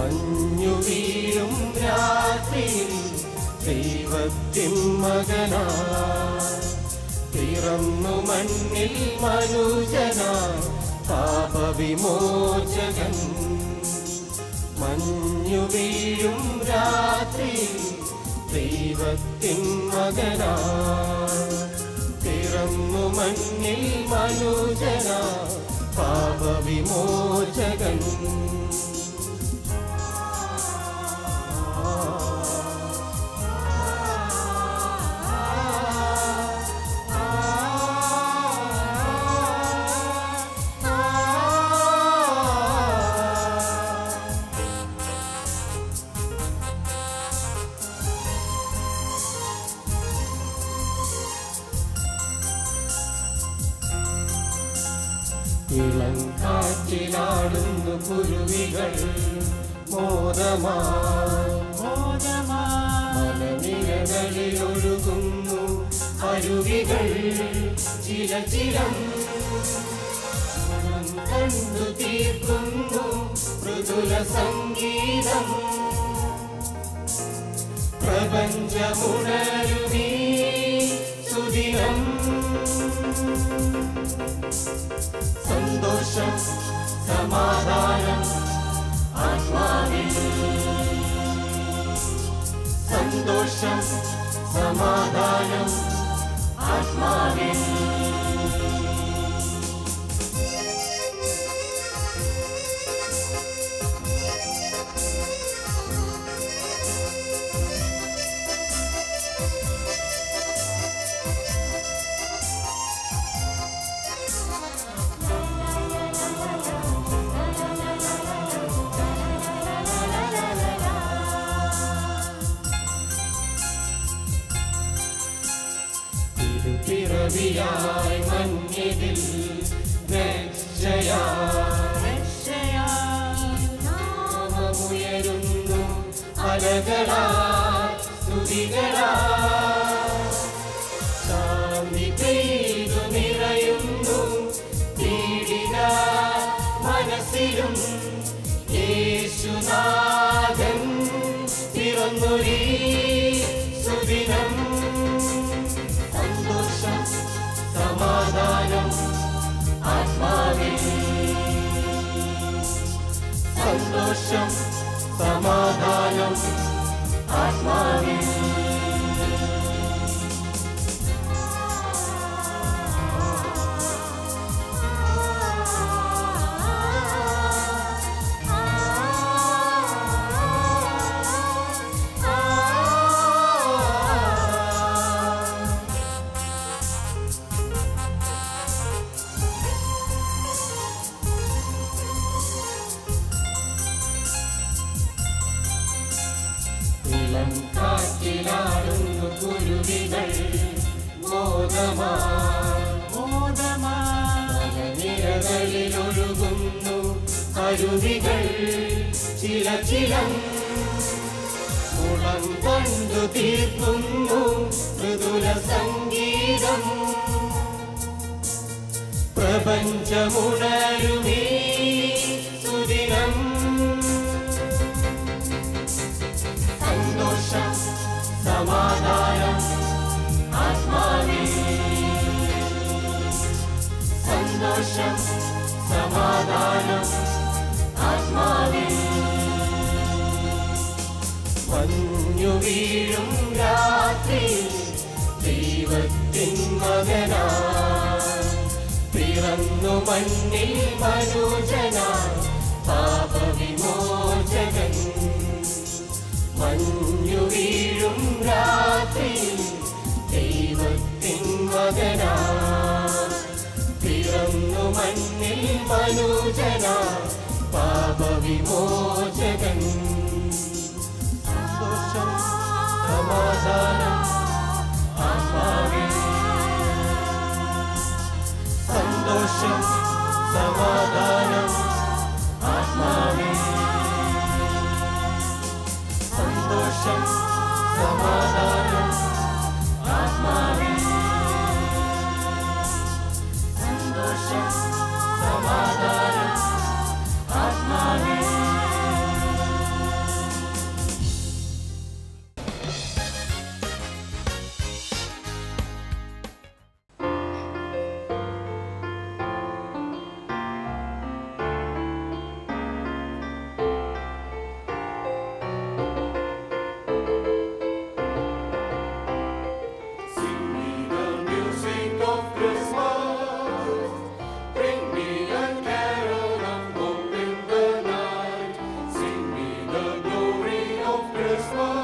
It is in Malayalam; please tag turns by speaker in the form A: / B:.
A: മഞ്ഞു വീഴും രാത്രിയിൽ ദൈവത്തിൻ മകനാ പിറന്നു മണ്ണിൽ മനുജന പാപവിമോചകൻ മഞ്ഞു വീഴും രാത്രി ദൈവത്തിൻ മകനാ പിറന്നു മണ്ണിൽ മനുജന പാപവിമോചകൻ ഇളം കാറ്റിലാടുന്നു കുരുവികൾ മോദമായി മലനിരകളിൽ ഒഴുകുന്നു അരുവികൾ ചില ചിലം മനം കണ്ടു തീർക്കുന്നു മൃദുല സംഗീതം പ്രപഞ്ചമുണരുമീ സുദിനം സന്തോഷം സമാധാനം ആത്മാവിൽ സന്തോഷം സമാധാനം ആത്മാവിൽ തിരുപ്പിറവിയായി മഞ്ഞിതിൽ രക്ഷയാമുയരുന്നു അലകളാ സ്തുതികളാ ശാന്തി പെയ്തു നിറയുന്നു പീഡിത മനസ്സിലും യേശുനാഥൻ പിറന്നൊരീ സുദിനം സന്തോഷം സമാധാനം ആത്മാവിൽ സന്തോഷം സമാധാനം ആത്മാവിൽ ഇളം കാറ്റിലാടുന്നു കുരുവികൾ മോദമാനിരകളിൽ ഒഴുകുന്നു അരുവികൾ ചില ചിലം കുളം കണ്ടു തീർക്കുന്നു മൃദുല സംഗീതം പ്രപഞ്ചമുണരുമീ സുദിനം സന്തോഷം സമാധാനം ആത്മാവിൽ സന്തോഷം സമാധാനം ആത്മാവിൽ മഞ്ഞു വീഴും രാത്രി ദൈവത്തിൻ മകനാ പിറന്നു മണ്ണിൽ മനുജന പാപവിമോചകൻ മഞ്ഞു വീഴും രാത്രി ദൈവത്തിൻ മകനാ പിറന്നു മണ്ണിൽ മനുജന പാപവിമോചകൻ സന്തോഷം സമാധാനം ആത്മാവിൽ സന്തോഷം സമാധാനം ആത്മാവിൽ സന്തോഷം സമാധാനം ആത്മാവിൽ സന്തോഷം സമാധാനം ആത്മാവിൽ Christmas.